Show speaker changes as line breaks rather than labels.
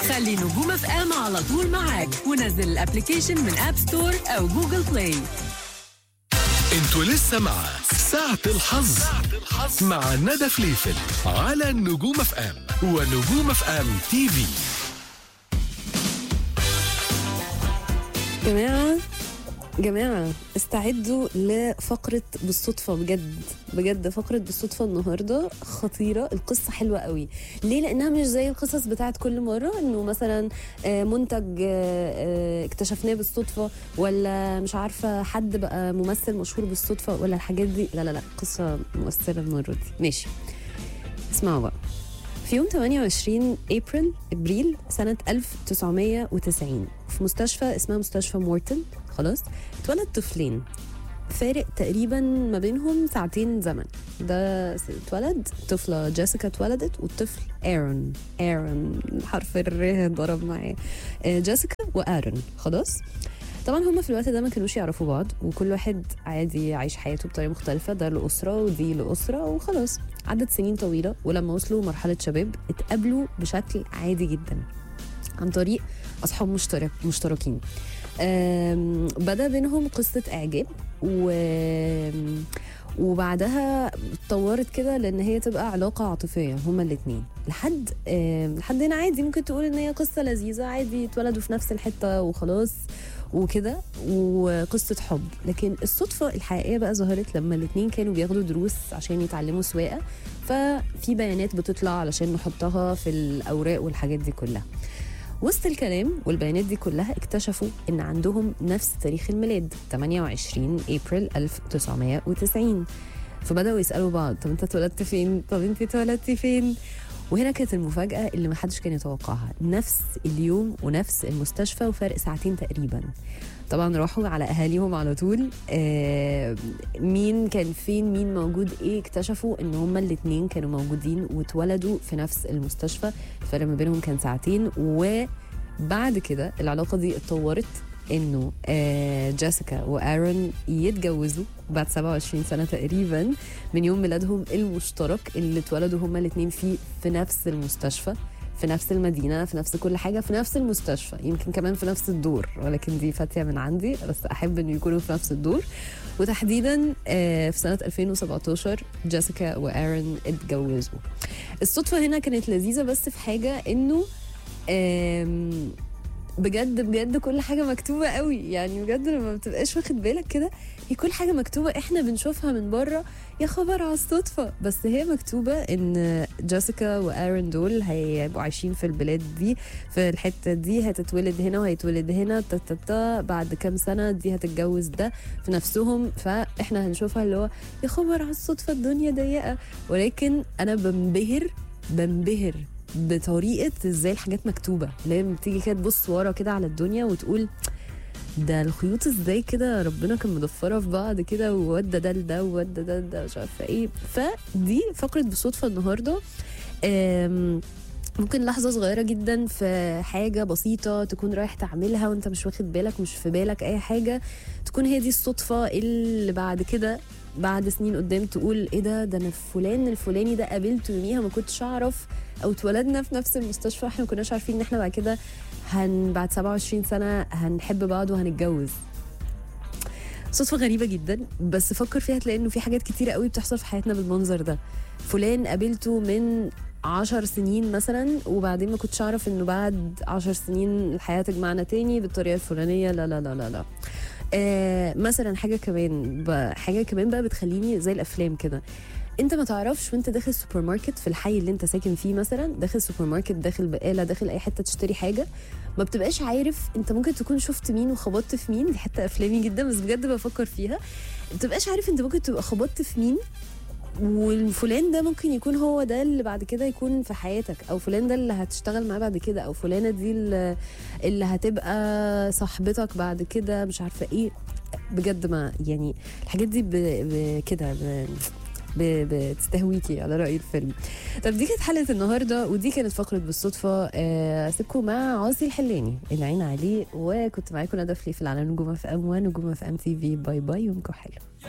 خلي نجوم اف ام على طول معاك ونزل الابلكيشن من اب ستور او جوجل بلاي
انتوا لسه مع ساعة الحظ مع ندى فليفل على نجوم اف ام ونجوم اف ام تي في
جماعة جماعة استعدوا لفقرة بالصدفة بجد بجد فقرة بالصدفة النهاردة خطيرة القصة حلوة قوي ليه لأنها مش زي القصص بتاعت كل مرة إنه مثلا آه، منتج آه، آه، اكتشفناه بالصدفة ولا مش عارفة حد بقى ممثل مشهور بالصدفة ولا الحاجات دي لا لا لا قصة مؤثرة المرة دي ماشي اسمعوا بقى في يوم 28 ابريل ابريل سنه 1990 في مستشفى اسمها مستشفى مورتن خلاص اتولد طفلين فارق تقريبا ما بينهم ساعتين زمن ده س- اتولد طفله جيسيكا اتولدت والطفل ايرون ايرون حرف الر ضرب معاه آه، جيسيكا وارون خلاص طبعا هما في الوقت ده ما كانوش يعرفوا بعض وكل واحد عادي عايش حياته بطريقه مختلفه ده لاسره ودي لاسره وخلاص عدت سنين طويله ولما وصلوا مرحله شباب اتقابلوا بشكل عادي جدا عن طريق اصحاب مشترك مشتركين آم، بدا بينهم قصه اعجاب و وبعدها اتطورت كده لان هي تبقى علاقه عاطفيه هما الاثنين لحد آم، لحد هنا عادي ممكن تقول ان هي قصه لذيذه عادي اتولدوا في نفس الحته وخلاص وكده وقصه حب لكن الصدفه الحقيقيه بقى ظهرت لما الاثنين كانوا بياخدوا دروس عشان يتعلموا سواقه ففي بيانات بتطلع علشان نحطها في الاوراق والحاجات دي كلها وسط الكلام والبيانات دي كلها اكتشفوا ان عندهم نفس تاريخ الميلاد 28 ابريل 1990 فبداوا يسالوا بعض طب انت اتولدت فين طب انت اتولدتي فين وهنا كانت المفاجأة اللي محدش كان يتوقعها نفس اليوم ونفس المستشفى وفرق ساعتين تقريبا طبعا راحوا على اهاليهم على طول آه مين كان فين مين موجود ايه اكتشفوا ان هما الاتنين كانوا موجودين واتولدوا في نفس المستشفى الفرق ما بينهم كان ساعتين وبعد كده العلاقه دي اتطورت انه آه جيسيكا وارون يتجوزوا بعد 27 سنه تقريبا من يوم ميلادهم المشترك اللي اتولدوا هما الاثنين فيه في نفس المستشفى في نفس المدينه في نفس كل حاجه في نفس المستشفى يمكن كمان في نفس الدور ولكن دي فاتيه من عندي بس احب انه يكونوا في نفس الدور وتحديدا آه، في سنه 2017 جيسيكا وارون اتجوزوا الصدفه هنا كانت لذيذه بس في حاجه انه آم، بجد بجد كل حاجه مكتوبه قوي يعني بجد لما ما بتبقاش واخد بالك كده هي كل حاجه مكتوبه احنا بنشوفها من بره يا خبر على الصدفه بس هي مكتوبه ان جيسيكا وارون دول هيبقوا عايشين في البلاد دي في الحته دي هتتولد هنا وهيتولد هنا تا تا تا بعد كام سنه دي هتتجوز ده في نفسهم فاحنا هنشوفها اللي هو يا خبر على الصدفه الدنيا ضيقه ولكن انا بنبهر بنبهر بطريقه ازاي الحاجات مكتوبه اللي هي بتيجي كده تبص ورا كده على الدنيا وتقول ده الخيوط ازاي كده ربنا كان مضفرها في بعض كده وودى ده لده وودى ده لده مش عارفه ايه فدي فقره بالصدفه النهارده آم، ممكن لحظة صغيرة جدا في حاجة بسيطة تكون رايح تعملها وانت مش واخد بالك مش في بالك اي حاجة تكون هي دي الصدفة اللي بعد كده بعد سنين قدام تقول ايه ده ده انا فلان الفلاني ده قابلته يوميها ما كنتش اعرف او اتولدنا في نفس المستشفى احنا ما كناش عارفين ان احنا بعد كده هن بعد 27 سنة هنحب بعض وهنتجوز صدفة غريبة جدا بس فكر فيها تلاقي انه في حاجات كتيرة قوي بتحصل في حياتنا بالمنظر ده فلان قابلته من عشر سنين مثلا وبعدين ما كنتش اعرف انه بعد عشر سنين الحياة تجمعنا تاني بالطريقة الفلانية لا لا لا لا لا آه مثلا حاجة كمان ب- حاجة كمان بقى بتخليني زي الافلام كده انت ما تعرفش وانت داخل سوبر ماركت في الحي اللي انت ساكن فيه مثلا داخل سوبر ماركت داخل بقاله داخل اي حته تشتري حاجه ما بتبقاش عارف انت ممكن تكون شفت مين وخبطت في مين دي حته افلامي جدا بس بجد بفكر فيها ما بتبقاش عارف انت ممكن تبقى خبطت في مين والفلان ده ممكن يكون هو ده اللي بعد كده يكون في حياتك او فلان ده اللي هتشتغل معاه بعد كده او فلانه دي اللي, اللي هتبقى صاحبتك بعد كده مش عارفه ايه بجد ما يعني الحاجات دي ب- ب- كده ب- ب- بتستهويكي على رأي الفيلم طب دي كانت حلقة النهاردة ودي كانت فقرة بالصدفة آه، أسيبكم مع عاصي الحلاني العين عليه وكنت معاكم ندى فليفل على نجوم اف ام ونجوم اف ام تي في باي باي يومكم حلو